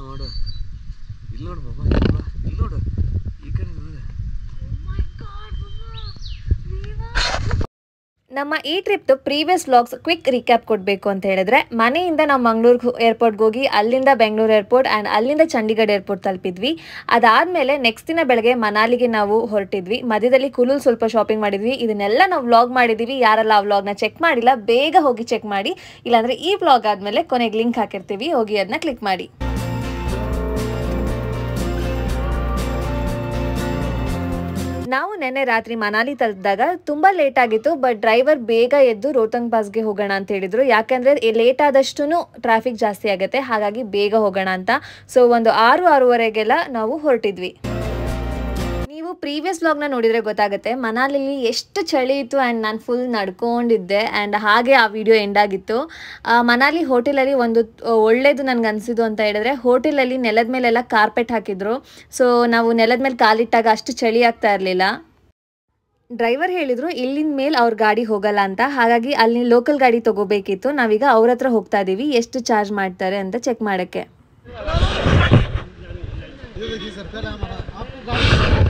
ನೋಡು ಇಲ್ಲಿ ನೋಡು ಬಾಬಾ ಇಲ್ಲಿ ಬಾ ಇಲ್ಲಿ ನೋಡು ಈ ಕಡೆ ನೋಡು ನಮ್ಮ ಈ ಟ್ರಿಪ್ದು ಪ್ರೀವಿಯಸ್ ವ್ಲಾಗ್ಸ್ ಕ್ವಿಕ್ ರಿಕ್ಯಾಪ್ ಕೊಡಬೇಕು ಅಂತ ಹೇಳಿದ್ರೆ ಮನೆಯಿಂದ ನಾವು ಮಂಗಳೂರು ಏರ್ಪೋರ್ಟ್ಗೆ ಹೋಗಿ ಅಲ್ಲಿಂದ ಬೆಂಗಳೂರು ಏರ್ಪೋರ್ಟ್ ಆ್ಯಂಡ್ ಅಲ್ಲಿಂದ ಚಂಡೀಗಢ ಏರ್ಪೋರ್ಟ್ ತಲುಪಿದ್ವಿ ಅದಾದಮೇಲೆ ನೆಕ್ಸ್ಟ್ ದಿನ ಬೆಳಗ್ಗೆ ಮನಾಲಿಗೆ ನಾವು ಹೊರಟಿದ್ವಿ ಮಧ್ಯದಲ್ಲಿ ಕುಲುಲ್ ಸ್ವಲ್ಪ ಶಾಪಿಂಗ್ ಮಾಡಿದ್ವಿ ಇದನ್ನೆಲ್ಲ ನಾವು ವ್ಲಾಗ್ ಮಾಡಿದ್ದೀವಿ ಯಾರೆಲ್ಲ ಆ ವ್ಲಾಗ್ನ ಚೆಕ್ ಮಾಡಿಲ್ಲ ಬೇಗ ಹೋಗಿ ಚೆಕ್ ಮಾಡಿ ಇಲ್ಲಾಂದರೆ ಈ ವ್ಲಾಗ್ ಆದಮೇಲೆ ಕೊನೆಗೆ ಲಿಂಕ್ ಹಾಕಿರ್ತೀವಿ ಹೋಗಿ ಅದನ್ನ ಕ್ಲಿಕ್ ಮಾಡಿ ನಾವು ನೆನ್ನೆ ರಾತ್ರಿ ಮನಾಲಿ ತಲುಪಿದಾಗ ತುಂಬ ಲೇಟ್ ಆಗಿತ್ತು ಬಟ್ ಡ್ರೈವರ್ ಬೇಗ ಎದ್ದು ರೋಹ್ತಂಗ್ ಪಾಸ್ಗೆ ಹೋಗೋಣ ಅಂತ ಹೇಳಿದ್ರು ಯಾಕಂದರೆ ಲೇಟ್ ಆದಷ್ಟು ಟ್ರಾಫಿಕ್ ಜಾಸ್ತಿ ಆಗುತ್ತೆ ಹಾಗಾಗಿ ಬೇಗ ಹೋಗೋಣ ಅಂತ ಸೊ ಒಂದು ಆರು ಆರೂವರೆಗೆಲ್ಲ ನಾವು ಹೊರಟಿದ್ವಿ ನೀವು ಪ್ರೀವಿಯಸ್ ವ್ಲಾಗ್ನ ನೋಡಿದರೆ ಗೊತ್ತಾಗುತ್ತೆ ಮನಾಲಿಲಿ ಎಷ್ಟು ಚಳಿ ಇತ್ತು ಆ್ಯಂಡ್ ನಾನು ಫುಲ್ ನಡ್ಕೊಂಡಿದ್ದೆ ಆ್ಯಂಡ್ ಹಾಗೆ ಆ ವಿಡಿಯೋ ಎಂಡ್ ಆಗಿತ್ತು ಆ, ಮನಾಲಿ ಹೋಟೆಲಲ್ಲಿ ಒಂದು ಆ, ಒಳ್ಳೇದು ನನಗೆ ಅನಿಸಿದ್ದು ಅಂತ ಹೇಳಿದ್ರೆ ಹೋಟೆಲಲ್ಲಿ ನೆಲದ ಮೇಲೆಲ್ಲ ಕಾರ್ಪೆಟ್ ಹಾಕಿದ್ರು ಸೊ ನಾವು ನೆಲದ ಮೇಲೆ ಕಾಲಿಟ್ಟಾಗ ಅಷ್ಟು ಚಳಿ ಆಗ್ತಾ ಇರಲಿಲ್ಲ ಡ್ರೈವರ್ ಹೇಳಿದ್ರು ಇಲ್ಲಿಂದ ಮೇಲೆ ಅವ್ರ ಗಾಡಿ ಹೋಗಲ್ಲ ಅಂತ ಹಾಗಾಗಿ ಅಲ್ಲಿ ಲೋಕಲ್ ಗಾಡಿ ತಗೋಬೇಕಿತ್ತು ನಾವೀಗ ಅವ್ರ ಹತ್ರ ಹೋಗ್ತಾ ಇದ್ದೀವಿ ಎಷ್ಟು ಚಾರ್ಜ್ ಮಾಡ್ತಾರೆ ಅಂತ ಚೆಕ್ ಮಾಡೋಕ್ಕೆ ये देखिए सर पहले हमारा आपको गाड़ी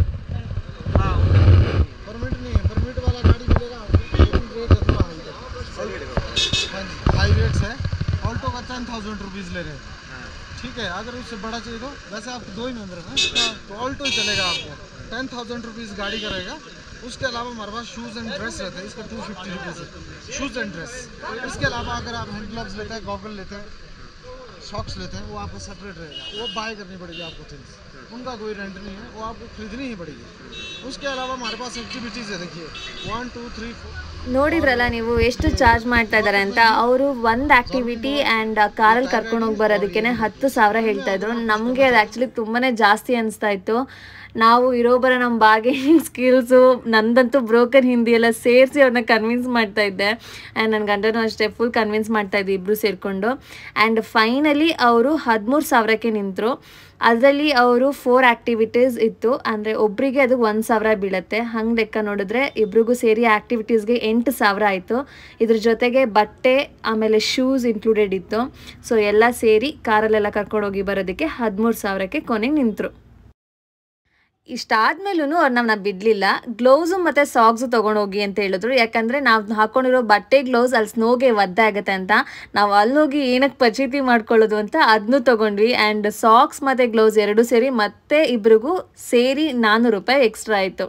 परमिट नहीं है परमिट वाला गाड़ी मिलेगा आपको लेकिन रेट है थोड़ा हाई हाँ जी हाई रेट्स है ऑल्टो का टेन थाउजेंड रुपीज़ ले रहे हैं ठीक है अगर उससे बड़ा चाहिए तो वैसे आपको दो ही मेंबर है ना तो ऑल्टो ही चलेगा आपको टेन थाउजेंड रुपीज़ गाड़ी का रहेगा उसके अलावा हमारे पास शूज़ एंड ड्रेस रहते हैं इसका टू फिफ्टी रुपीज़ है शूज़ एंड ड्रेस इसके अलावा अगर आप हैंड ग्लव्स लेते हैं गॉगल लेते हैं सॉक्स लेते हैं वो आपको सेपरेट रहेगा वो बाय करनी पड़ेगी आपको थिंग्स उनका कोई रेंट नहीं है वो आपको खरीदनी ही पड़ेगी उसके अलावा हमारे पास एक्टिविटीज़ है देखिए वन टू थ्री फोर ನೋಡಿದ್ರಲ್ಲ ನೀವು ಎಷ್ಟು ಚಾರ್ಜ್ ಮಾಡ್ತಾ ಇದ್ದಾರೆ ಅಂತ ಅವರು ಒಂದು ಆಕ್ಟಿವಿಟಿ ಆ್ಯಂಡ್ ಕಾರಲ್ಲಿ ಕರ್ಕೊಂಡು ಹೋಗಿ ಬರೋದಕ್ಕೆ ಹತ್ತು ಸಾವಿರ ಹೇಳ್ತಾ ಇದ್ರು ನಮಗೆ ಅದು ಆ್ಯಕ್ಚುಲಿ ತುಂಬಾ ಜಾಸ್ತಿ ಅನಿಸ್ತಾ ಇತ್ತು ನಾವು ಇರೋ ಬರೋ ನಮ್ಮ ಬಾರ್ಗೇನಿಂಗ್ ಸ್ಕಿಲ್ಸು ನಂದಂತೂ ಬ್ರೋಕನ್ ಹಿಂದಿ ಎಲ್ಲ ಸೇರಿಸಿ ಅವ್ರನ್ನ ಕನ್ವಿನ್ಸ್ ಮಾಡ್ತಾ ಇದ್ದೆ ಆ್ಯಂಡ್ ನನ್ನ ಗಂಡನೂ ಅಷ್ಟೇ ಫುಲ್ ಕನ್ವಿನ್ಸ್ ಮಾಡ್ತಾ ಇದ್ವಿ ಇಬ್ಬರು ಸೇರಿಕೊಂಡು ಆ್ಯಂಡ್ ಫೈನಲಿ ಅವರು ಹದಿಮೂರು ಸಾವಿರಕ್ಕೆ ನಿಂತರು ಅದರಲ್ಲಿ ಅವರು ಫೋರ್ ಆ್ಯಕ್ಟಿವಿಟೀಸ್ ಇತ್ತು ಅಂದರೆ ಒಬ್ಬರಿಗೆ ಅದು ಒಂದು ಸಾವಿರ ಬೀಳುತ್ತೆ ಹಂಗೆ ಲೆಕ್ಕ ನೋಡಿದ್ರೆ ಇಬ್ರಿಗೂ ಸೇರಿ ಆ್ಯಕ್ಟಿವಿಟೀಸ್ಗೆ ಎಂಟು ಸಾವಿರ ಆಯಿತು ಇದ್ರ ಜೊತೆಗೆ ಬಟ್ಟೆ ಆಮೇಲೆ ಶೂಸ್ ಇನ್ಕ್ಲೂಡೆಡ್ ಇತ್ತು ಸೊ ಎಲ್ಲ ಸೇರಿ ಕಾರಲ್ಲೆಲ್ಲ ಕರ್ಕೊಂಡೋಗಿ ಬರೋದಕ್ಕೆ ಹದಿಮೂರು ಸಾವಿರಕ್ಕೆ ಕೊನೆಗೆ ನಿಂತರು ಇಷ್ಟಾದ್ಮೇಲೂ ಅವ್ರು ನಮ್ಮನ್ನ ಬಿಡಲಿಲ್ಲ ಗ್ಲೌಸು ಮತ್ತು ಸಾಕ್ಸು ತೊಗೊಂಡೋಗಿ ಅಂತ ಹೇಳಿದ್ರು ಯಾಕಂದರೆ ನಾವು ಹಾಕೊಂಡಿರೋ ಬಟ್ಟೆ ಗ್ಲೌಸ್ ಅಲ್ಲಿ ಸ್ನೋಗೆ ಒದ್ದೆ ಆಗುತ್ತೆ ಅಂತ ನಾವು ಅಲ್ಲಿ ಹೋಗಿ ಏನಕ್ಕೆ ಪಚೀತಿ ಮಾಡ್ಕೊಳ್ಳೋದು ಅಂತ ಅದನ್ನೂ ತೊಗೊಂಡ್ವಿ ಆ್ಯಂಡ್ ಸಾಕ್ಸ್ ಮತ್ತು ಗ್ಲೌಸ್ ಎರಡೂ ಸೇರಿ ಮತ್ತೆ ಇಬ್ರಿಗೂ ಸೇರಿ ನಾನ್ನೂರು ರೂಪಾಯಿ ಎಕ್ಸ್ಟ್ರಾ ಆಯಿತು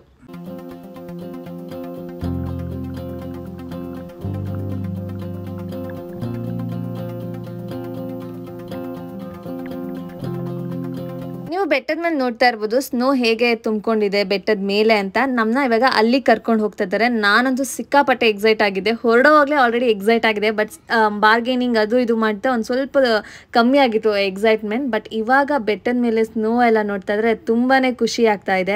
ನೀವು ಬೆಟ್ಟದ ಮೇಲೆ ನೋಡ್ತಾ ಇರ್ಬೋದು ಸ್ನೋ ಹೇಗೆ ತುಂಬಿಕೊಂಡಿದೆ ಬೆಟ್ಟದ ಮೇಲೆ ಅಂತ ನಮ್ಮನ್ನ ಇವಾಗ ಅಲ್ಲಿ ಕರ್ಕೊಂಡು ಹೋಗ್ತಾ ಇದ್ದಾರೆ ನಾನಂತೂ ಸಿಕ್ಕಾಪಟ್ಟೆ ಎಕ್ಸೈಟ್ ಆಗಿದೆ ಹೊರಡೋವಾಗಲೇ ಆಲ್ರೆಡಿ ಎಕ್ಸೈಟ್ ಆಗಿದೆ ಬಟ್ ಬಾರ್ಗೇನಿಂಗ್ ಅದು ಇದು ಮಾಡ್ತಾ ಒಂದು ಸ್ವಲ್ಪ ಕಮ್ಮಿ ಆಗಿತ್ತು ಎಕ್ಸೈಟ್ಮೆಂಟ್ ಬಟ್ ಇವಾಗ ಬೆಟ್ಟದ ಮೇಲೆ ಸ್ನೋ ಎಲ್ಲ ನೋಡ್ತಾ ಇದ್ರೆ ತುಂಬಾ ಖುಷಿ ಆಗ್ತಾ ಇದೆ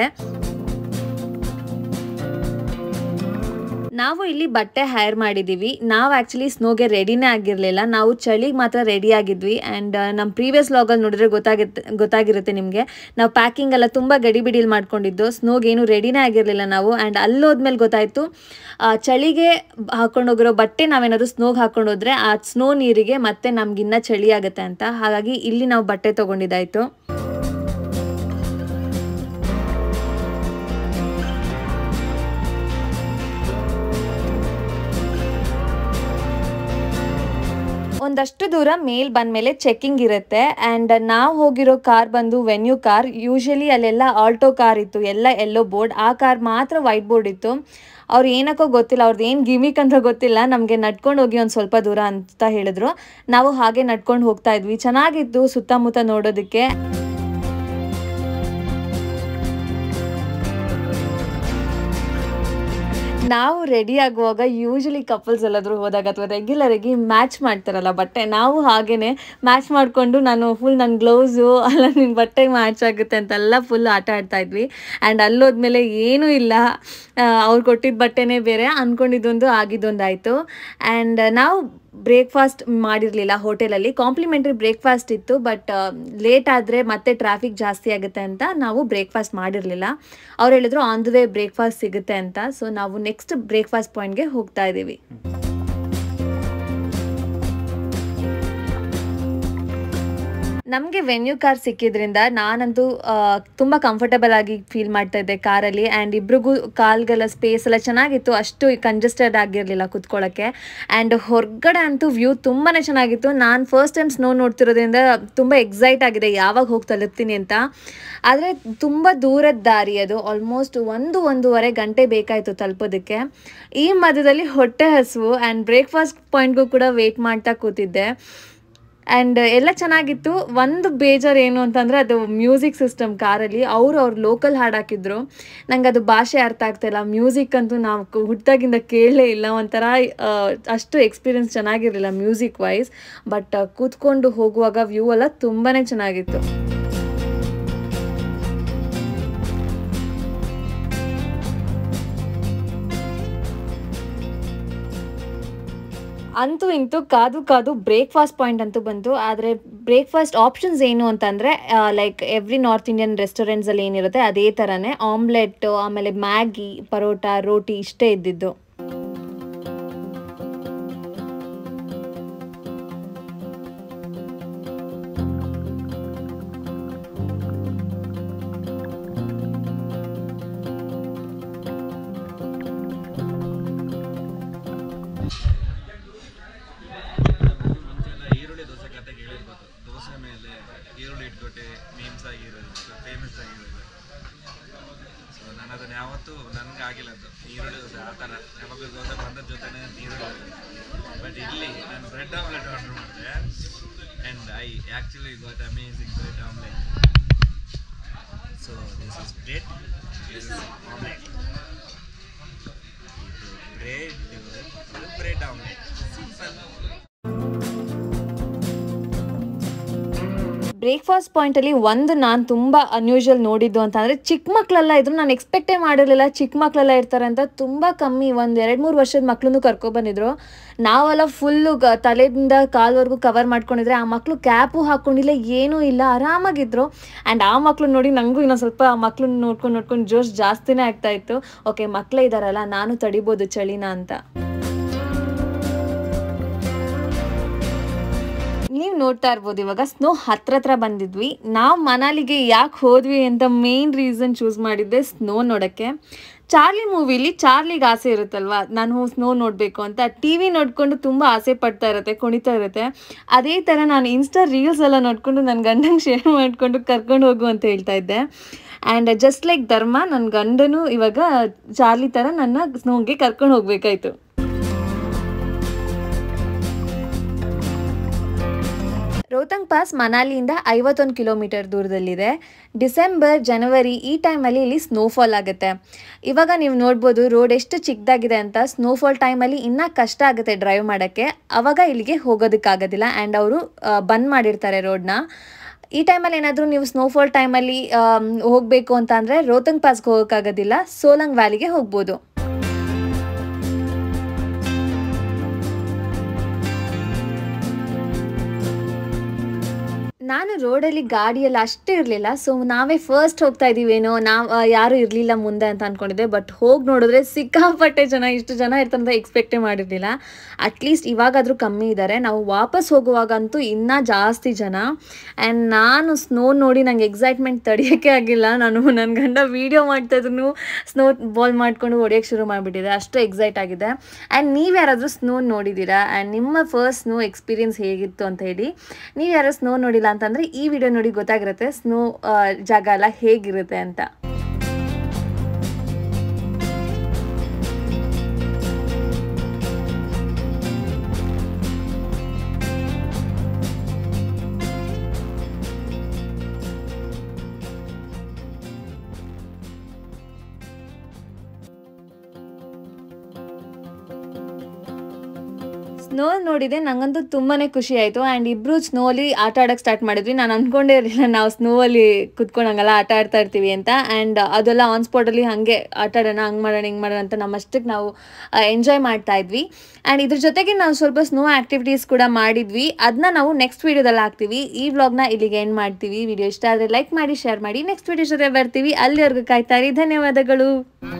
ನಾವು ಇಲ್ಲಿ ಬಟ್ಟೆ ಹೈರ್ ಮಾಡಿದ್ದೀವಿ ನಾವು ಆ್ಯಕ್ಚುಲಿ ಸ್ನೋಗೆ ರೆಡಿನೇ ಆಗಿರಲಿಲ್ಲ ನಾವು ಚಳಿಗೆ ಮಾತ್ರ ರೆಡಿ ಆಗಿದ್ವಿ ಆ್ಯಂಡ್ ನಮ್ಮ ಪ್ರೀವಿಯಸ್ ಲಾಗಲ್ಲಿ ನೋಡಿದ್ರೆ ಗೊತ್ತಾಗುತ್ತೆ ಗೊತ್ತಾಗಿರುತ್ತೆ ನಿಮಗೆ ನಾವು ಪ್ಯಾಕಿಂಗ್ ಎಲ್ಲ ತುಂಬ ಗಡಿಬಿಡಿಲಿ ಮಾಡ್ಕೊಂಡಿದ್ದು ಸ್ನೋಗೆ ಏನು ರೆಡಿನೇ ಆಗಿರಲಿಲ್ಲ ನಾವು ಆ್ಯಂಡ್ ಅಲ್ಲೋದ್ಮೇಲೆ ಗೊತ್ತಾಯಿತು ಚಳಿಗೆ ಹಾಕೊಂಡೋಗಿರೋ ಬಟ್ಟೆ ನಾವೇನಾದರೂ ಸ್ನೋಗೆ ಹಾಕೊಂಡೋದ್ರೆ ಆ ಸ್ನೋ ನೀರಿಗೆ ಮತ್ತೆ ನಮ್ಗಿನ್ನ ಚಳಿ ಆಗುತ್ತೆ ಅಂತ ಹಾಗಾಗಿ ಇಲ್ಲಿ ನಾವು ಬಟ್ಟೆ ತೊಗೊಂಡಿದ್ದಾಯಿತು ಒಂದಷ್ಟು ದೂರ ಮೇಲ್ ಬಂದಮೇಲೆ ಚೆಕಿಂಗ್ ಇರುತ್ತೆ ಆ್ಯಂಡ್ ನಾವು ಹೋಗಿರೋ ಕಾರ್ ಬಂದು ವೆನ್ಯೂ ಕಾರ್ ಯೂಶಲಿ ಅಲ್ಲೆಲ್ಲ ಆಲ್ಟೋ ಕಾರ್ ಇತ್ತು ಎಲ್ಲ ಎಲ್ಲೋ ಬೋರ್ಡ್ ಆ ಕಾರ್ ಮಾತ್ರ ವೈಟ್ ಬೋರ್ಡ್ ಇತ್ತು ಅವ್ರು ಏನಕ್ಕೋ ಗೊತ್ತಿಲ್ಲ ಅವ್ರದ್ದು ಏನು ಗಿಮಿಕ್ ಅಂತ ಗೊತ್ತಿಲ್ಲ ನಮಗೆ ನಡ್ಕೊಂಡು ಹೋಗಿ ಒಂದು ಸ್ವಲ್ಪ ದೂರ ಅಂತ ಹೇಳಿದ್ರು ನಾವು ಹಾಗೆ ನಡ್ಕೊಂಡು ಹೋಗ್ತಾ ಇದ್ವಿ ಚೆನ್ನಾಗಿತ್ತು ಸುತ್ತಮುತ್ತ ನೋಡೋದಕ್ಕೆ ನಾವು ರೆಡಿ ಆಗುವಾಗ ಯೂಶಲಿ ಕಪಲ್ಸ್ ಎಲ್ಲಾದರೂ ಹೋದಾಗ ಅಥವಾ ರೆಗ್ಯುಲರ್ ಆಗಿ ಮ್ಯಾಚ್ ಮಾಡ್ತಾರಲ್ಲ ಬಟ್ಟೆ ನಾವು ಹಾಗೇನೆ ಮ್ಯಾಚ್ ಮಾಡಿಕೊಂಡು ನಾನು ಫುಲ್ ನನ್ನ ಗ್ಲೌಸು ಅಲ್ಲ ನಿನ್ನ ಬಟ್ಟೆಗೆ ಮ್ಯಾಚ್ ಆಗುತ್ತೆ ಅಂತೆಲ್ಲ ಫುಲ್ ಆಟ ಆಡ್ತಾ ಇದ್ವಿ ಆ್ಯಂಡ್ ಅಲ್ಲೋದ್ಮೇಲೆ ಏನೂ ಇಲ್ಲ ಅವ್ರು ಕೊಟ್ಟಿದ್ದ ಬಟ್ಟೆನೇ ಬೇರೆ ಅಂದ್ಕೊಂಡಿದ್ದೊಂದು ಆಗಿದ್ದೊಂದಾಯಿತು ಆ್ಯಂಡ್ ನಾವು ಬ್ರೇಕ್ಫಾಸ್ಟ್ ಮಾಡಿರಲಿಲ್ಲ ಹೋಟೆಲಲ್ಲಿ ಕಾಂಪ್ಲಿಮೆಂಟ್ರಿ ಬ್ರೇಕ್ಫಾಸ್ಟ್ ಇತ್ತು ಬಟ್ ಲೇಟ್ ಆದರೆ ಮತ್ತೆ ಟ್ರಾಫಿಕ್ ಜಾಸ್ತಿ ಆಗುತ್ತೆ ಅಂತ ನಾವು ಬ್ರೇಕ್ಫಾಸ್ಟ್ ಮಾಡಿರಲಿಲ್ಲ ಅವ್ರು ಹೇಳಿದ್ರು ಆನ್ ದ ವೇ ಬ್ರೇಕ್ಫಾಸ್ಟ್ ಸಿಗುತ್ತೆ ಅಂತ ಸೊ ನಾವು ನೆಕ್ಸ್ಟ್ ಬ್ರೇಕ್ಫಾಸ್ಟ್ ಪಾಯಿಂಟ್ಗೆ ಹೋಗ್ತಾ ಇದ್ದೀವಿ ನಮಗೆ ವೆನ್ಯೂ ಕಾರ್ ಸಿಕ್ಕಿದ್ರಿಂದ ನಾನಂತೂ ಆ, ತುಂಬ ಕಂಫರ್ಟಬಲ್ ಆಗಿ ಫೀಲ್ ಮಾಡ್ತಾ ಇದ್ದೆ ಕಾರಲ್ಲಿ ಆ್ಯಂಡ್ ಇಬ್ರಿಗೂ ಕಾಲ್ಗೆಲ್ಲ ಸ್ಪೇಸ್ ಎಲ್ಲ ಚೆನ್ನಾಗಿತ್ತು ಅಷ್ಟು ಕಂಜೆಸ್ಟೆಡ್ ಆಗಿರಲಿಲ್ಲ ಕುತ್ಕೊಳ್ಳೋಕ್ಕೆ ಆ್ಯಂಡ್ ಹೊರಗಡೆ ಅಂತೂ ವ್ಯೂ ತುಂಬಾ ಚೆನ್ನಾಗಿತ್ತು ನಾನು ಫಸ್ಟ್ ಟೈಮ್ ಸ್ನೋ ನೋಡ್ತಿರೋದ್ರಿಂದ ತುಂಬ ಎಕ್ಸೈಟ್ ಆಗಿದೆ ಯಾವಾಗ ಹೋಗಿ ತಲುಪ್ತೀನಿ ಅಂತ ಆದರೆ ತುಂಬ ದೂರದ ದಾರಿ ಅದು ಆಲ್ಮೋಸ್ಟ್ ಒಂದು ಒಂದೂವರೆ ಗಂಟೆ ಬೇಕಾಯಿತು ತಲುಪೋದಕ್ಕೆ ಈ ಮಧ್ಯದಲ್ಲಿ ಹೊಟ್ಟೆ ಹಸಿವು ಆ್ಯಂಡ್ ಬ್ರೇಕ್ಫಾಸ್ಟ್ ಪಾಯಿಂಟ್ಗೂ ಕೂಡ ವೆಯ್ಟ್ ಮಾಡ್ತಾ ಕೂತಿದ್ದೆ ಆ್ಯಂಡ್ ಎಲ್ಲ ಚೆನ್ನಾಗಿತ್ತು ಒಂದು ಬೇಜಾರು ಏನು ಅಂತಂದರೆ ಅದು ಮ್ಯೂಸಿಕ್ ಸಿಸ್ಟಮ್ ಕಾರಲ್ಲಿ ಅವರು ಅವ್ರು ಲೋಕಲ್ ಹಾಡು ಹಾಕಿದ್ರು ನಂಗೆ ಅದು ಭಾಷೆ ಅರ್ಥ ಆಗ್ತಾಯಿಲ್ಲ ಮ್ಯೂಸಿಕ್ ಅಂತೂ ನಾವು ಹುಟ್ಟಾಗಿಂದ ಕೇಳಲೇ ಇಲ್ಲ ಒಂಥರ ಆ, ಅಷ್ಟು ಎಕ್ಸ್ಪೀರಿಯನ್ಸ್ ಚೆನ್ನಾಗಿರಲಿಲ್ಲ ಮ್ಯೂಸಿಕ್ ವೈಸ್ ಬಟ್ ಕೂತ್ಕೊಂಡು ಹೋಗುವಾಗ ವ್ಯೂ ಎಲ್ಲ ತುಂಬಾ ಚೆನ್ನಾಗಿತ್ತು ಅಂತೂ ಇಂತೂ ಕಾದು ಕಾದು ಬ್ರೇಕ್ಫಾಸ್ಟ್ ಪಾಯಿಂಟ್ ಅಂತೂ ಬಂತು ಆದರೆ ಬ್ರೇಕ್ಫಾಸ್ಟ್ ಆಪ್ಷನ್ಸ್ ಏನು ಅಂತಂದರೆ ಲೈಕ್ ಎವ್ರಿ ನಾರ್ತ್ ಇಂಡಿಯನ್ ರೆಸ್ಟೋರೆಂಟ್ಸಲ್ಲಿ ಏನಿರುತ್ತೆ ಅದೇ ಥರನೇ ಆಮ್ಲೆಟ್ಟು ಆಮೇಲೆ ಮ್ಯಾಗಿ ಪರೋಟ ರೋಟಿ ಇಷ್ಟೇ ಇದ್ದಿದ್ದು ಮುಂಚೆಲ್ಲ ಈರುಳ್ಳಿ ದೋಸೆ ಕತೆ ಕೇಳಿರ್ಬೋದು ದೋಸೆ ಮೇಲೆ ಈರುಳ್ಳಿ ಇಟ್ಕೊಟ್ಟೆ ಮೀಮ್ಸ್ ಆಗಿರೋದು ಫೇಮಸ್ ಆಗಿರೋದು ಸೊ ನಾನು ಅದನ್ನ ಯಾವತ್ತೂ ನನಗೆ ಆಗಿಲ್ಲ ಅದು ಈರುಳ್ಳಿ ದೋಸೆ ಆ ಥರ ಯಾವಾಗಲೂ ದೋಸೆ ಬಂದ ಜೊತೆನೇ ಈರುಳ್ಳಿ ಬಟ್ ಇಲ್ಲಿ ನಾನು ಬ್ರೆಡ್ ಆಮ್ಲೆಟ್ ಆರ್ಡರ್ ಮಾಡಿದೆ and I actually got amazing bread omelette so this is bread this is omelette ಇದು bread bread omelette simple breakfast ಪಾಯಿಂಟಲ್ಲಿ ಒಂದು ನಾನು ತುಂಬ ಅನ್ಯೂಶುವಲ್ ನೋಡಿದ್ದು ಅಂತಂದರೆ ಚಿಕ್ಕ ಮಕ್ಕಳೆಲ್ಲ ಇದ್ರು ನಾನು ಎಕ್ಸ್ಪೆಕ್ಟೇ ಮಾಡಿರಲಿಲ್ಲ ಚಿಕ್ಕ ಮಕ್ಕಳೆಲ್ಲ ಇರ್ತಾರೆ ಅಂತ ತುಂಬ ಕಮ್ಮಿ ಒಂದು ಎರಡು ಮೂರು ವರ್ಷದ ಮಕ್ಕಳನ್ನು ಕರ್ಕೊಬಂದಿದ್ರು ನಾವೆಲ್ಲ ಫುಲ್ಲು ಗ ತಲೆಯಿಂದ ಕಾಲ್ವರೆಗೂ ಕವರ್ ಮಾಡ್ಕೊಂಡಿದ್ರೆ ಆ ಮಕ್ಕಳು ಕ್ಯಾಪು ಹಾಕ್ಕೊಂಡಿಲ್ಲ ಏನೂ ಇಲ್ಲ ಆರಾಮಾಗಿದ್ರು ಆ್ಯಂಡ್ ಆ ಮಕ್ಕಳು ನೋಡಿ ನನಗೂ ಇನ್ನೊಂದು ಸ್ವಲ್ಪ ಆ ಮಕ್ಕಳನ್ನ ನೋಡ್ಕೊಂಡು ನೋಡ್ಕೊಂಡು ಜೋಶ್ ಜಾಸ್ತಿನೇ ಆಗ್ತಾ ಇತ್ತು ಓಕೆ ಮಕ್ಕಳೇ ಇದ್ದಾರಲ್ಲ ನಾನು ತಡಿಬೋದು ಚಳಿನ ಅಂತ ನೀವು ನೋಡ್ತಾ ಇರ್ಬೋದು ಇವಾಗ ಸ್ನೋ ಹತ್ರ ಹತ್ರ ಬಂದಿದ್ವಿ ನಾವು ಮನಾಲಿಗೆ ಯಾಕೆ ಹೋದ್ವಿ ಅಂತ ಮೇನ್ ರೀಸನ್ ಚೂಸ್ ಮಾಡಿದ್ದೆ ಸ್ನೋ ನೋಡೋಕ್ಕೆ ಚಾರ್ಲಿ ಮೂವಿಲಿ ಚಾರ್ಲಿಗೆ ಆಸೆ ಇರುತ್ತಲ್ವಾ ನಾನು ಸ್ನೋ ನೋಡಬೇಕು ಅಂತ ಟಿ ವಿ ನೋಡಿಕೊಂಡು ತುಂಬ ಆಸೆ ಪಡ್ತಾ ಇರುತ್ತೆ ಕುಣಿತಾ ಇರುತ್ತೆ ಅದೇ ಥರ ನಾನು ಇನ್ಸ್ಟಾ ರೀಲ್ಸ್ ಎಲ್ಲ ನೋಡಿಕೊಂಡು ನನ್ನ ಗಂಡಂಗೆ ಶೇರ್ ಮಾಡಿಕೊಂಡು ಕರ್ಕೊಂಡು ಹೋಗು ಅಂತ ಹೇಳ್ತಾ ಇದ್ದೆ ಆ್ಯಂಡ್ ಜಸ್ಟ್ ಲೈಕ್ ಧರ್ಮ ನನ್ನ ಗಂಡನು ಇವಾಗ ಚಾರ್ಲಿ ಥರ ನನ್ನ ಸ್ನೋಗೆ ಕರ್ಕೊಂಡು ಹೋಗ್ಬೇಕಾಯ್ತು ರೋಹ್ತಂಗ್ ಪಾಸ್ ಮನಾಲಿಯಿಂದ ಐವತ್ತೊಂದು ಕಿಲೋಮೀಟರ್ ದೂರದಲ್ಲಿದೆ ಡಿಸೆಂಬರ್ ಜನವರಿ ಈ ಟೈಮಲ್ಲಿ ಇಲ್ಲಿ ಸ್ನೋಫಾಲ್ ಆಗುತ್ತೆ ಇವಾಗ ನೀವು ನೋಡ್ಬೋದು ರೋಡ್ ಎಷ್ಟು ಚಿಕ್ಕದಾಗಿದೆ ಅಂತ ಸ್ನೋಫಾಲ್ ಟೈಮಲ್ಲಿ ಇನ್ನೂ ಕಷ್ಟ ಆಗುತ್ತೆ ಡ್ರೈವ್ ಮಾಡೋಕ್ಕೆ ಅವಾಗ ಇಲ್ಲಿಗೆ ಹೋಗೋದಕ್ಕಾಗೋದಿಲ್ಲ ಆ್ಯಂಡ್ ಅವರು ಬಂದ್ ಮಾಡಿರ್ತಾರೆ ರೋಡ್ನ ಈ ಟೈಮಲ್ಲಿ ಏನಾದರೂ ನೀವು ಸ್ನೋಫಾಲ್ ಟೈಮಲ್ಲಿ ಹೋಗಬೇಕು ಅಂತ ಅಂದರೆ ರೋಹ್ತಂಗ್ ಪಾಸ್ಗೆ ಹೋಗೋಕ್ಕಾಗೋದಿಲ್ಲ ಸೋಲಂಗ್ ವ್ಯಾಲಿಗೆ ಹೋಗ್ಬೋದು ನಾನು ರೋಡಲ್ಲಿ ಗಾಡಿಯಲ್ಲಿ ಅಷ್ಟೇ ಇರಲಿಲ್ಲ ಸೊ ನಾವೇ ಫಸ್ಟ್ ಹೋಗ್ತಾ ಇದ್ದೀವೇನೋ ನಾವು ಯಾರೂ ಇರಲಿಲ್ಲ ಮುಂದೆ ಅಂತ ಅಂದ್ಕೊಂಡಿದ್ದೆ ಬಟ್ ಹೋಗಿ ನೋಡಿದ್ರೆ ಸಿಕ್ಕಾಪಟ್ಟೆ ಜನ ಇಷ್ಟು ಜನ ಇರ್ತಾರೆ ಅಂತ ಎಕ್ಸ್ಪೆಕ್ಟೇ ಮಾಡಿರಲಿಲ್ಲ ಅಟ್ಲೀಸ್ಟ್ ಇವಾಗಾದರೂ ಕಮ್ಮಿ ಇದ್ದಾರೆ ನಾವು ವಾಪಸ್ ಹೋಗುವಾಗಂತೂ ಇನ್ನೂ ಜಾಸ್ತಿ ಜನ ಆ್ಯಂಡ್ ನಾನು ಸ್ನೋ ನೋಡಿ ನಂಗೆ ಎಕ್ಸೈಟ್ಮೆಂಟ್ ತಡೆಯೋಕ್ಕೆ ಆಗಿಲ್ಲ ನಾನು ನನ್ನ ಗಂಡ ವೀಡಿಯೋ ಮಾಡ್ತಾಯಿದ್ರು ಸ್ನೋ ಬಾಲ್ ಮಾಡ್ಕೊಂಡು ಹೊಡಿಯೋಕ್ಕೆ ಶುರು ಮಾಡಿಬಿಟ್ಟಿದೆ ಅಷ್ಟು ಎಕ್ಸೈಟ್ ಆಗಿದೆ ಆ್ಯಂಡ್ ನೀವು ಯಾರಾದರೂ ಸ್ನೋ ನೋಡಿದ್ದೀರಾ ಆ್ಯಂಡ್ ನಿಮ್ಮ ಫಸ್ಟ್ ಸ್ನೋ ಎಕ್ಸ್ಪೀರಿಯನ್ಸ್ ಹೇಗಿತ್ತು ಅಂತ ಹೇಳಿ ನೀವು ಯಾರು ಸ್ನೋ ನೋಡಿಲ್ಲ ಅಂತಂದರೆ ಈ ವಿಡಿಯೋ ನೋಡಿ ಗೊತ್ತಾಗಿರುತ್ತೆ ಸ್ನೋ ಜಾಗ ಎಲ್ಲ ಹೇಗಿರುತ್ತೆ ಅಂತ ಸ್ನೋ ನೋಡಿದೆ ನಂಗಂತೂ ತುಂಬಾ ಖುಷಿ ಆಯಿತು ಆ್ಯಂಡ್ ಇಬ್ಬರು ಸ್ನೋಲಿ ಆಟ ಆಡೋಕ್ಕೆ ಸ್ಟಾರ್ಟ್ ಮಾಡಿದ್ವಿ ನಾನು ಅಂದ್ಕೊಂಡೇ ಇರಲಿಲ್ಲ ನಾವು ಸ್ನೋವಲ್ಲಿ ಕುತ್ಕೊಂಡು ಹಂಗೆಲ್ಲ ಆಟ ಆಡ್ತಾ ಇರ್ತೀವಿ ಅಂತ ಆ್ಯಂಡ್ ಅದೆಲ್ಲ ಆನ್ ಸ್ಪಾಟಲ್ಲಿ ಹಾಗೆ ಆಟ ಆಡೋಣ ಹಂಗೆ ಮಾಡೋಣ ಹಿಂಗೆ ಮಾಡೋಣ ಅಂತ ನಮ್ಮಷ್ಟಕ್ಕೆ ನಾವು ಎಂಜಾಯ್ ಮಾಡ್ತಾ ಇದ್ವಿ ಆ್ಯಂಡ್ ಇದ್ರ ಜೊತೆಗೆ ನಾವು ಸ್ವಲ್ಪ ಸ್ನೋ ಆ್ಯಕ್ಟಿವಿಟೀಸ್ ಕೂಡ ಮಾಡಿದ್ವಿ ಅದನ್ನ ನಾವು ನೆಕ್ಸ್ಟ್ ವೀಡಿಯೋದಲ್ಲಿ ಹಾಕ್ತೀವಿ ಈ ವ್ಲಾಗ್ನ ಇಲ್ಲಿಗೆ ಎಂಡ್ ಮಾಡ್ತೀವಿ ವಿಡಿಯೋ ಇಷ್ಟ ಆದರೆ ಲೈಕ್ ಮಾಡಿ ಶೇರ್ ಮಾಡಿ ನೆಕ್ಸ್ಟ್ ವೀಡಿಯೋ ಜೊತೆ ಬರ್ತೀವಿ ಅಲ್ಲಿವರೆಗೂ ಕಾಯ್ತಾ ಇರಿ ಧನ್ಯವಾದಗಳು